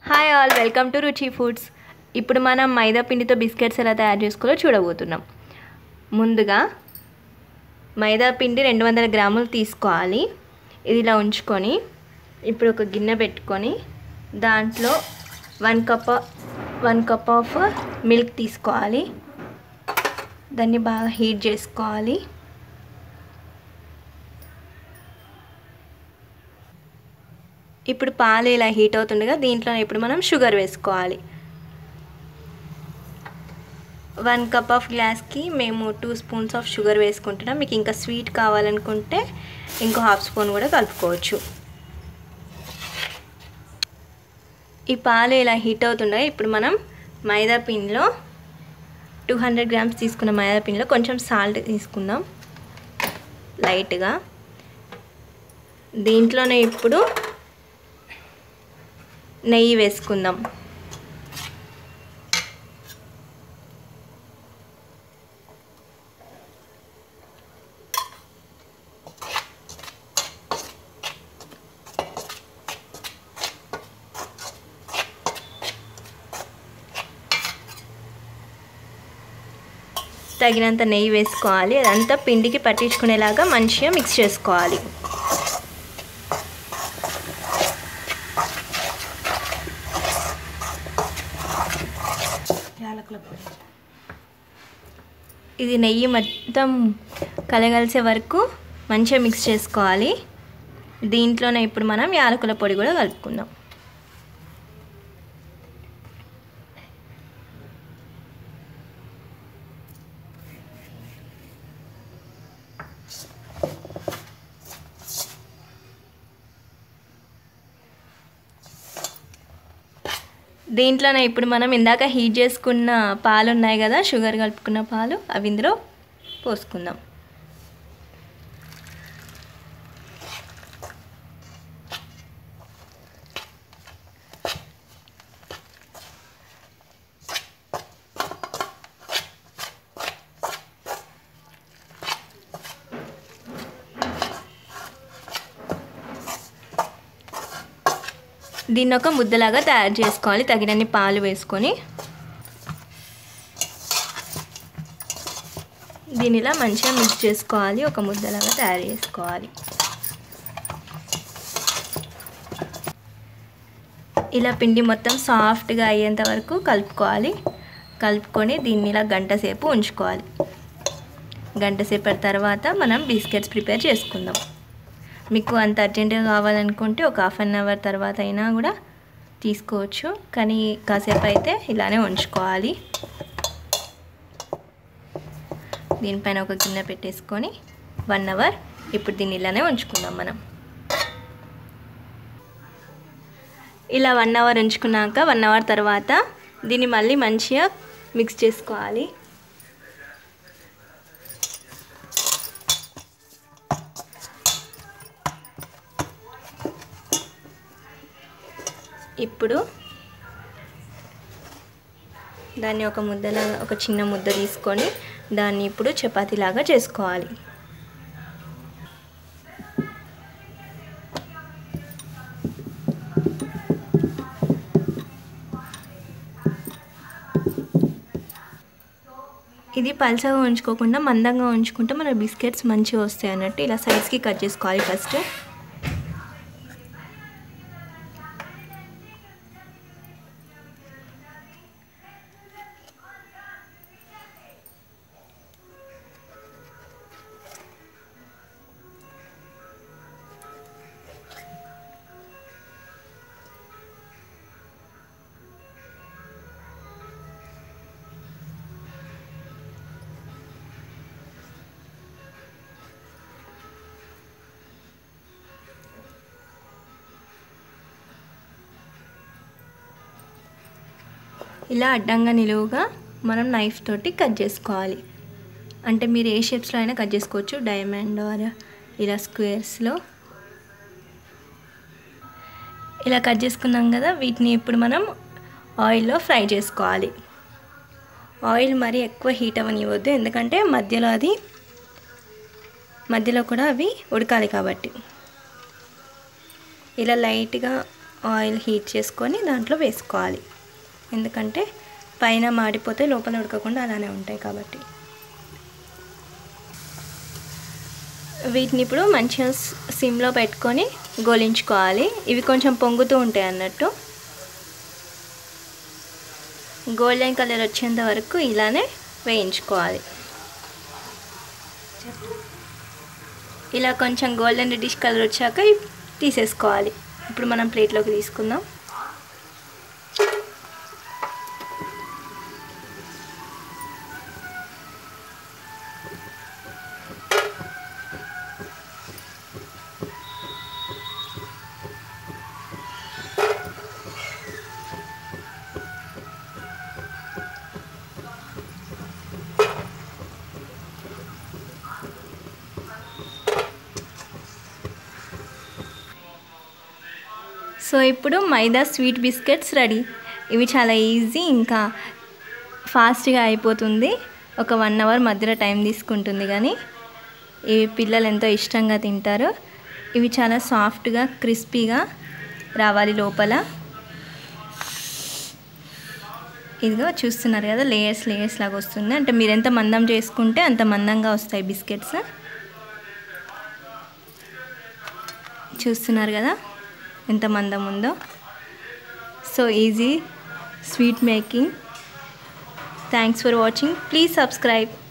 hi all welcome to Ruchi foods ఇప్పుడు మనం మైదా పిండితో బిస్కెట్స్ ఎలా తయారు చేసుకోవాలో చూడబోతున్నాం ముందుగా మైదా పిండి రెండు వందల గ్రాములు తీసుకోవాలి ఇది ఇలా ఉంచుకొని ఇప్పుడు ఒక గిన్నె పెట్టుకొని దాంట్లో one cup one cup of milk తీసుకోవాలి దాన్ని బాగా హీట్ చేసుకోవాలి ఇప్పుడు పాలు ఇలా హీట్ అవుతుండగా దీంట్లో ఇప్పుడు మనం షుగర్ వేసుకోవాలి వన్ కప్ ఆఫ్ గ్లాస్కి మేము టూ స్పూన్స్ ఆఫ్ షుగర్ వేసుకుంటున్నాం మీకు ఇంకా స్వీట్ కావాలనుకుంటే ఇంకో హాఫ్ స్పూన్ కూడా కలుపుకోవచ్చు ఈ పాలు ఇలా హీట్ అవుతుండగా ఇప్పుడు మనం మైదా పిండిలో టూ హండ్రెడ్ గ్రామ్స్ తీసుకున్న మైదా పిండిలో కొంచెం సాల్ట్ తీసుకుందాం లైట్గా దీంట్లోనే ఇప్పుడు నెయ్యి వేసుకుందాం తగినంత నెయ్యి వేసుకోవాలి అదంతా పిండికి పట్టించుకునేలాగా మంచిగా మిక్స్ చేసుకోవాలి ఇది నెయ్యి మొత్తం కలగలిసే వరకు మంచిగా మిక్స్ చేసుకోవాలి దీంట్లోనే ఇప్పుడు మనం యాలకుల పొడి కూడా కలుపుకుందాం దీంట్లోనే ఇప్పుడు మనం ఇందాక హీట్ చేసుకున్న పాలు ఉన్నాయి కదా షుగర్ కలుపుకున్న పాలు అవి ఇందులో పోసుకుందాం దీన్ని ఒక ముద్దలాగా తయారు చేసుకోవాలి తగినన్ని పాలు వేసుకొని దీనిలా మంచిగా మిక్స్ చేసుకోవాలి ఒక ముద్దలాగా తయారు చేసుకోవాలి ఇలా పిండి మొత్తం సాఫ్ట్గా అయ్యేంత వరకు కలుపుకోవాలి కలుపుకొని దీన్ని ఇలా గంట సేపు ఉంచుకోవాలి గంట సేపటి తర్వాత మనం బిస్కెట్స్ ప్రిపేర్ చేసుకుందాం మీకు అంత అర్జెంటుగా కావాలనుకుంటే ఒక హాఫ్ అన్ అవర్ తర్వాత అయినా కూడా తీసుకోవచ్చు కానీ కాసేపు అయితే ఇలానే ఉంచుకోవాలి దీనిపైన ఒక గిన్నె పెట్టేసుకొని వన్ అవర్ ఇప్పుడు దీన్ని ఇలానే ఉంచుకుందాం మనం ఇలా వన్ అవర్ ఉంచుకున్నాక వన్ అవర్ తర్వాత దీన్ని మళ్ళీ మంచిగా మిక్స్ చేసుకోవాలి ఇప్పుడు దాన్ని ఒక ముద్దలాగా ఒక చిన్న ముద్ద తీసుకొని దాన్ని ఇప్పుడు చపాతీలాగా చేసుకోవాలి ఇది పల్చగా ఉంచుకోకుండా మందంగా ఉంచుకుంటే మన బిస్కెట్స్ మంచిగా వస్తాయి అన్నట్టు ఇలా సైజ్కి కట్ చేసుకోవాలి ఫస్ట్ ఇలా అడ్డంగా నిలువుగా మనం నైఫ్ తోటి కట్ చేసుకోవాలి అంటే మీరు ఏ షేప్స్లో అయినా కట్ చేసుకోవచ్చు డైమండ్ ఆర్ ఇలా స్క్వేర్స్లో ఇలా కట్ చేసుకున్నాం కదా వీటిని ఇప్పుడు మనం ఆయిల్లో ఫ్రై చేసుకోవాలి ఆయిల్ మరీ ఎక్కువ హీట్ అవ్వనివ్వద్దు ఎందుకంటే మధ్యలో అది మధ్యలో కూడా అవి ఉడకాలి కాబట్టి ఇలా లైట్గా ఆయిల్ హీట్ చేసుకొని దాంట్లో వేసుకోవాలి ఎందుకంటే పైన మాడిపోతే లోపల ఉడకకుండా అలానే ఉంటాయి కాబట్టి వీటిని ఇప్పుడు మంచిగా సిమ్లో పెట్టుకొని గోలించుకోవాలి ఇవి కొంచెం పొంగుతూ ఉంటాయి అన్నట్టు గోల్డెన్ కలర్ వచ్చేంత వరకు ఇలానే వేయించుకోవాలి ఇలా కొంచెం గోల్డెన్ రెడ్డిష్ కలర్ వచ్చాక తీసేసుకోవాలి ఇప్పుడు మనం ప్లేట్లోకి తీసుకుందాం సో ఇప్పుడు మైదా స్వీట్ బిస్కెట్స్ రెడీ ఇవి చాలా ఈజీ ఇంకా ఫాస్ట్గా అయిపోతుంది ఒక వన్ అవర్ మధ్యలో టైం తీసుకుంటుంది కానీ ఇవి పిల్లలు ఎంతో ఇష్టంగా తింటారు ఇవి చాలా సాఫ్ట్గా క్రిస్పీగా రావాలి లోపల ఇదిగో చూస్తున్నారు కదా లేయర్స్ లేయర్స్ లాగా వస్తుంది అంటే మీరు ఎంత మందం చేసుకుంటే అంత మందంగా వస్తాయి బిస్కెట్స్ చూస్తున్నారు కదా ఎంత మందం ఉందో so easy sweet making thanks for watching please subscribe